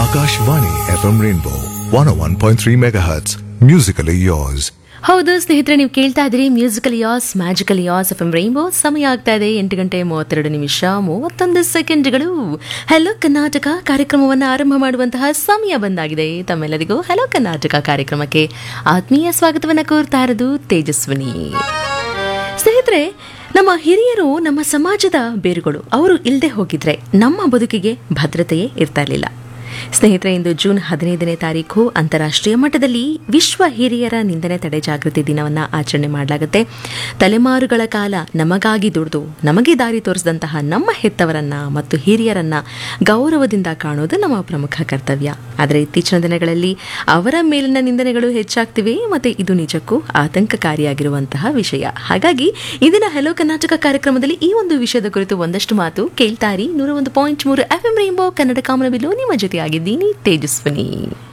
Akashvani FM Rainbow 101.3 MHz. Musically yours. ಹೌದು ಸ್ನೇಹಿತರೆ ನೀವು ಕೇಳ್ತಾ ಇದ್ದೀರಿ musical as magical as F M Rainbow ಸಮಯ ಆಗ್ತಾ ಇದೆ ಎಂಟು ಗಂಟೆ ಮೂವತ್ತೆರಡು ನಿಮಿಷ ಮೂವತ್ತೊಂದು ಸೆಕೆಂಡ್ಗಳು ಹಲೋ ಕರ್ನಾಟಕ ಕಾರ್ಯಕ್ರಮವನ್ನು ಆರಂಭ ಮಾಡುವಂತಹ ಸಮಯ ಬಂದಾಗಿದೆ ತಮ್ಮೆಲ್ಲರಿಗೂ ಹಲೋ ಕರ್ನಾಟಕ ಕಾರ್ಯಕ್ರಮಕ್ಕೆ ಆತ್ಮೀಯ ಸ್ವಾಗತವನ್ನು ಕೋರ್ತಾ ಇರೋದು ತೇಜಸ್ವಿನಿ ಸ್ನೇಹಿತರೆ ನಮ್ಮ ಹಿರಿಯರು ನಮ್ಮ ಸಮಾಜದ ಬೇರುಗಳು ಅವರು ಇಲ್ಲದೆ ಹೋಗಿದ್ರೆ ನಮ್ಮ ಬದುಕಿಗೆ ಭದ್ರತೆಯೇ ಇರ್ತಾ ಇರಲಿಲ್ಲ ಸ್ನೇಹಿತರೆ ಇಂದು ಜೂನ್ ಹದಿನೈದನೇ ತಾರೀಕು ಅಂತಾರಾಷ್ಟ್ರೀಯ ಮಟ್ಟದಲ್ಲಿ ವಿಶ್ವ ಹಿರಿಯರ ನಿಂದನೆ ತಡೆ ಜಾಗೃತಿ ದಿನವನ್ನು ಆಚರಣೆ ಮಾಡಲಾಗುತ್ತೆ ತಲೆಮಾರುಗಳ ಕಾಲ ನಮಗಾಗಿ ದುಡಿದು ನಮಗೆ ದಾರಿ ತೋರಿಸಿದಂತಹ ನಮ್ಮ ಹೆತ್ತವರನ್ನ ಮತ್ತು ಹಿರಿಯರನ್ನ ಗೌರವದಿಂದ ಕಾಣೋದು ನಮ್ಮ ಪ್ರಮುಖ ಕರ್ತವ್ಯ ಆದರೆ ಇತ್ತೀಚಿನ ದಿನಗಳಲ್ಲಿ ಅವರ ಮೇಲಿನ ನಿಂದನೆಗಳು ಹೆಚ್ಚಾಗ್ತಿವೆ ಮತ್ತು ಇದು ನಿಜಕ್ಕೂ ಆತಂಕಕಾರಿಯಾಗಿರುವಂತಹ ವಿಷಯ ಹಾಗಾಗಿ ಇಂದಿನ ಹೆಲೋ ಕರ್ನಾಟಕ ಕಾರ್ಯಕ್ರಮದಲ್ಲಿ ಈ ಒಂದು ವಿಷಯದ ಕುರಿತು ಒಂದಷ್ಟು ಮಾತು ಕೇಳ್ತಾರಿ ನೂರ ಒಂದು ಪಾಯಿಂಟ್ ಮೂರು ಎಫ್ ಎಂ ರೈಂಬೋ ಕನ್ನಡ ಕಾಮನಬಿಲ್ಲು ನಿಮ್ಮ ಜೊತೆಯಾಗಿದ್ದೀನಿ ತೇಜಸ್ವಿನಿ